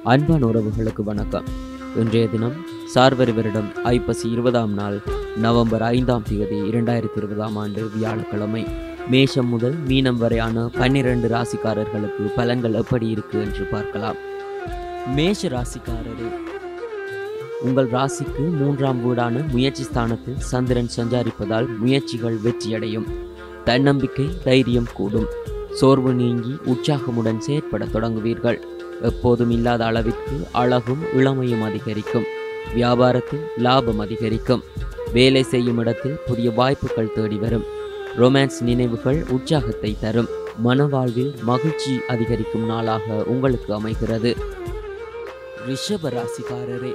அன்பான உறவுகளுக்கு வணக்கம் இன்றைய தினம் சார்வரி வருடம் ஐப்பசி இருபதாம் நாள் நவம்பர் ஐந்தாம் தேதி இரண்டாயிரத்தி இருபதாம் ஆண்டு வியாழக்கிழமை மேஷம் முதல் மீனம் வரையான பன்னிரண்டு ராசிக்காரர்களுக்கு பலன்கள் எப்படி இருக்கு என்று பார்க்கலாம் மேஷ ராசிக்காரரே உங்கள் ராசிக்கு மூன்றாம் வீடான முயற்சி ஸ்தானத்தில் சந்திரன் சஞ்சாரிப்பதால் முயற்சிகள் வெற்றியடையும் தன்னம்பிக்கை தைரியம் கூடும் சோர்வு நீங்கி உற்சாகமுடன் செயற்பட தொடங்குவீர்கள் எப்போதும் இல்லாத அளவிற்கு அழகும் இளமையும் அதிகரிக்கும் வியாபாரத்தில் லாபம் அதிகரிக்கும் வேலை செய்யும் இடத்தில் புதிய வாய்ப்புகள் தேடி வரும் ரொமான்ஸ் நினைவுகள் உற்சாகத்தை தரும் மனவாழ்வில் மகிழ்ச்சி அதிகரிக்கும் நாளாக உங்களுக்கு அமைகிறது ரிஷப ராசிக்காரரே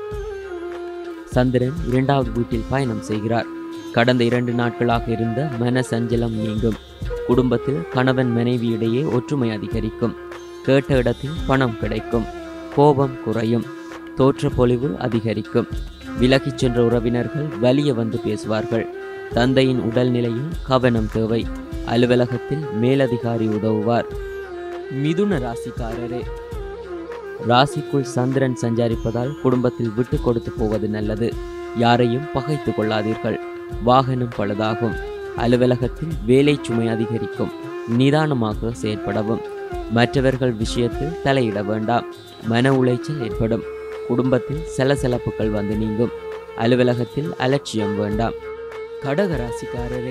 சந்திரன் இரண்டாவது வீட்டில் பயணம் செய்கிறார் கடந்த இரண்டு நாட்களாக இருந்த மன சஞ்சலம் நீங்கும் குடும்பத்தில் கணவன் மனைவியிடையே ஒற்றுமை அதிகரிக்கும் கேட்ட இடத்தில் பணம் கிடைக்கும் கோபம் குறையும் தோற்றப்பொலிவு அதிகரிக்கும் விலகிச் சென்ற உறவினர்கள் வலிய வந்து பேசுவார்கள் தந்தையின் உடல்நிலையில் கவனம் தேவை அலுவலகத்தில் மேலதிகாரி உதவுவார் மிதுன ராசிக்காரரே ராசிக்குள் சந்திரன் சஞ்சாரிப்பதால் குடும்பத்தில் விட்டு கொடுத்து போவது நல்லது யாரையும் பகைத்து கொள்ளாதீர்கள் வாகனம் பழுதாகும் அலுவலகத்தில் வேலை சுமை அதிகரிக்கும் நிதானமாக செயற்படவும் மற்றவர்கள் விஷயத்தில் தலையிட வேண்டாம் மன உளைச்சல் ஏற்படும் குடும்பத்தில் சலசலப்புகள் வந்து நீங்கும் அலுவலகத்தில் அலட்சியம் வேண்டாம் கடக ராசிக்காரரே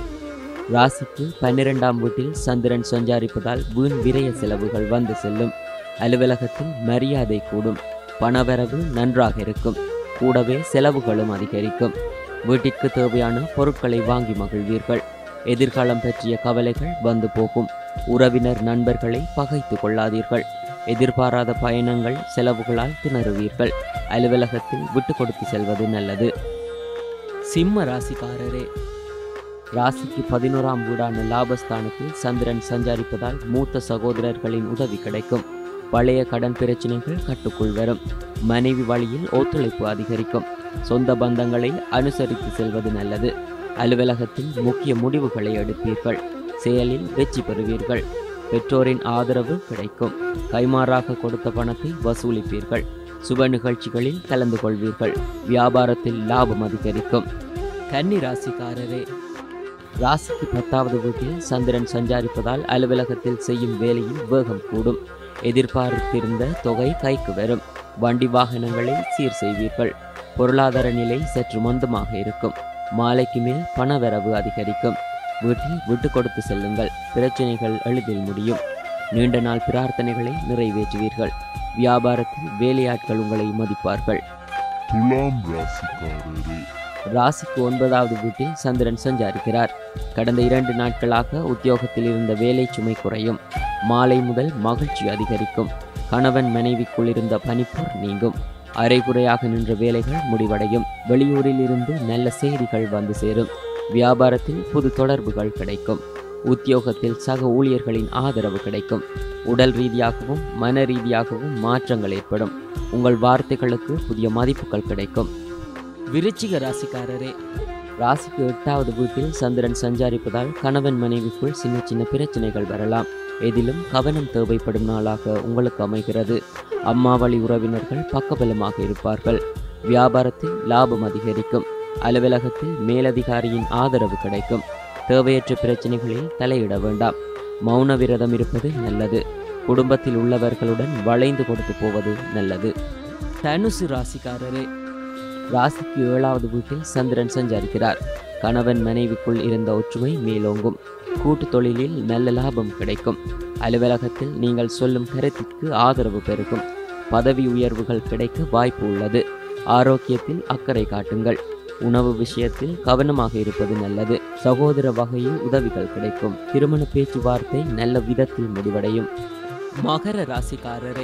ராசிக்கு பன்னிரெண்டாம் வீட்டில் சந்திரன் சஞ்சாரிப்பதால் வீண் விரய செலவுகள் வந்து செல்லும் அலுவலகத்தில் மரியாதை கூடும் பணவரவு நன்றாக இருக்கும் கூடவே செலவுகளும் அதிகரிக்கும் வீட்டிற்கு தேவையான பொருட்களை வாங்கி மகிழ்வீர்கள் எதிர்காலம் பற்றிய கவலைகள் வந்து போகும் உறவினர் நண்பர்களை பகைத்து கொள்ளாதீர்கள் எதிர்பாராத பயணங்கள் செலவுகளால் திணறுவீர்கள் அலுவலகத்தில் விட்டு கொடுத்து செல்வது நல்லது சிம்ம ராசிக்காரரே ராசிக்கு பதினோராம் வீடான லாபஸ்தானத்தில் சந்திரன் சஞ்சாரிப்பதால் மூத்த சகோதரர்களின் உதவி கிடைக்கும் பழைய கடன் பிரச்சனைகள் கட்டுக்குள் வரும் மனைவி வழியில் ஒத்துழைப்பு அதிகரிக்கும் சொந்த பந்தங்களை அனுசரித்து செல்வது நல்லது அலுவலகத்தில் முக்கிய முடிவுகளை எடுப்பீர்கள் செயலில் வெற்றி பெறுவீர்கள் பெற்றோரின் ஆதரவு கிடைக்கும் கைமாறாக கொடுத்த பணத்தை வசூலிப்பீர்கள் சுப நிகழ்ச்சிகளில் கலந்து கொள்வீர்கள் வியாபாரத்தில் லாபம் அதிகரிக்கும் கன்னி ராசிக்காரரே ராசிக்கு பத்தாவது வீட்டில் சந்திரன் சஞ்சாரிப்பதால் அலுவலகத்தில் செய்யும் வேலையில் வேகம் கூடும் எதிர்பார்த்திருந்த தொகை கைக்கு வரும் வண்டி வாகனங்களை சீர் செய்வீர்கள் பொருளாதார நிலை சற்று மந்தமாக இருக்கும் மாலைக்கு மேல் பணவரவு அதிகரிக்கும் வீட்டில் விட்டு கொடுத்து செல்லுங்கள் பிரச்சனைகள் எளிதில் முடியும் நீண்ட நாள் பிரார்த்தனைகளை நிறைவேற்றுவீர்கள் வியாபாரத்தில் வேலையாட்கள் உங்களை மதிப்பார்கள் துலாம் ராசிக்காரரே ராசிக்கு ஒன்பதாவது வீட்டில் சந்திரன் சஞ்சாரிக்கிறார் கடந்த இரண்டு நாட்களாக உத்தியோகத்தில் இருந்த வேலை சுமை குறையும் மாலை முதல் மகிழ்ச்சி அதிகரிக்கும் கணவன் மனைவிக்குள் இருந்த பனிப்போர் நீங்கும் அரைகுறையாக நின்ற வேலைகள் முடிவடையும் வெளியூரில் இருந்து நல்ல செய்திகள் வந்து சேரும் வியாபாரத்தில் புது தொடர்புகள் கிடைக்கும் உத்தியோகத்தில் சக ஊழியர்களின் ஆதரவு கிடைக்கும் உடல் ரீதியாகவும் மன ரீதியாகவும் மாற்றங்கள் ஏற்படும் உங்கள் வார்த்தைகளுக்கு புதிய மதிப்புகள் கிடைக்கும் விருச்சிக ராசிக்காரரே ராசிக்கு எட்டாவது வீட்டில் சந்திரன் சஞ்சாரிப்பதால் கணவன் மனைவிக்குள் சின்ன சின்ன பிரச்சனைகள் வரலாம் எதிலும் கவனம் தேவைப்படும் நாளாக உங்களுக்கு அமைகிறது அம்மா வழி உறவினர்கள் பக்கபலமாக இருப்பார்கள் வியாபாரத்தில் லாபம் அதிகரிக்கும் அலுவலகத்தில் மேலதிகாரியின் ஆதரவு கிடைக்கும் தேவையற்ற பிரச்சனைகளில் தலையிட வேண்டாம் மௌன விரதம் இருப்பது நல்லது குடும்பத்தில் உள்ளவர்களுடன் வளைந்து கொடுத்து போவது நல்லது தனுசு ராசிக்காரரே ராசிக்கு ஏழாவது வீட்டில் சந்திரன் சஞ்சாரிக்கிறார் கணவன் மனைவிக்குள் இருந்த ஒற்றுமை மேலோங்கும் கூட்டு தொழிலில் நல்ல லாபம் கிடைக்கும் அலுவலகத்தில் நீங்கள் சொல்லும் கருத்திற்கு ஆதரவு பெருகும் பதவி உயர்வுகள் கிடைக்க வாய்ப்பு உள்ளது ஆரோக்கியத்தில் அக்கறை காட்டுங்கள் உணவு விஷயத்தில் கவனமாக இருப்பது நல்லது சகோதர வகையில் உதவிகள் கிடைக்கும் திருமண பேச்சுவார்த்தை நல்ல விதத்தில் முடிவடையும் மகர ராசிக்காரரே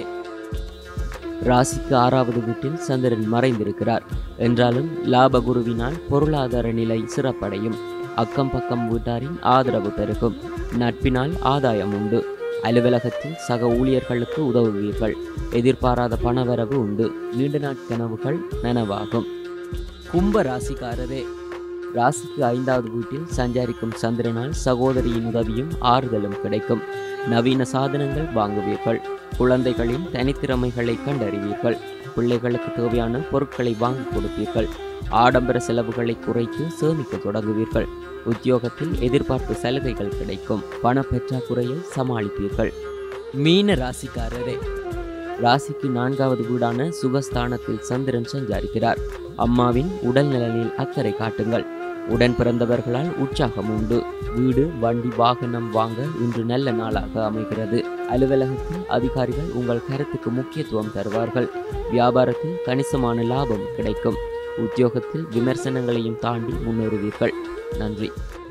ராசிக்கு ஆறாவது வீட்டில் சந்திரன் மறைந்திருக்கிறார் என்றாலும் லாபகுருவினால் பொருளாதார நிலை சிறப்படையும் அக்கம் பக்கம் வீட்டாரின் ஆதரவு பெருகும் நட்பினால் ஆதாயம் உண்டு அலுவலகத்தில் சக ஊழியர்களுக்கு உதவுவீர்கள் எதிர்பாராத பணவரவு உண்டு நீண்ட நாட் கனவுகள் நனவாகும் கும்ப ராசிக்காரரே ராசிக்கு ஐந்தாவது வீட்டில் சஞ்சரிக்கும் சந்திரனால் சகோதரியின் உதவியும் ஆறுதலும் கிடைக்கும் நவீன சாதனங்கள் வாங்குவீர்கள் குழந்தைகளின் தனித்திறமைகளை கண்டறிவீர்கள் பிள்ளைகளுக்கு தேவையான பொருட்களை வாங்கி கொடுப்பீர்கள் ஆடம்பர செலவுகளை குறைத்து சேமிக்க தொடங்குவீர்கள் உத்தியோகத்தில் எதிர்பார்ப்பு சலுகைகள் கிடைக்கும் பண பற்றாக்குறையை சமாளிப்பீர்கள் மீன ராசிக்காரரே ராசிக்கு நான்காவது வீடான சுகஸ்தானத்தில் சந்திரன் சஞ்சாரிக்கிறார் அம்மாவின் உடல் நலனில் அக்கறை காட்டுங்கள் உடன் பிறந்தவர்களால் உற்சாகம் உண்டு வீடு வண்டி வாகனம் வாங்க இன்று நல்ல நாளாக அமைகிறது அலுவலகத்தில் அதிகாரிகள் உங்கள் கருத்துக்கு முக்கியத்துவம் தருவார்கள் வியாபாரத்தில் கணிசமான லாபம் கிடைக்கும் உத்தியோகத்தில் விமர்சனங்களையும் தாண்டி முன்னேறுவீர்கள் நன்றி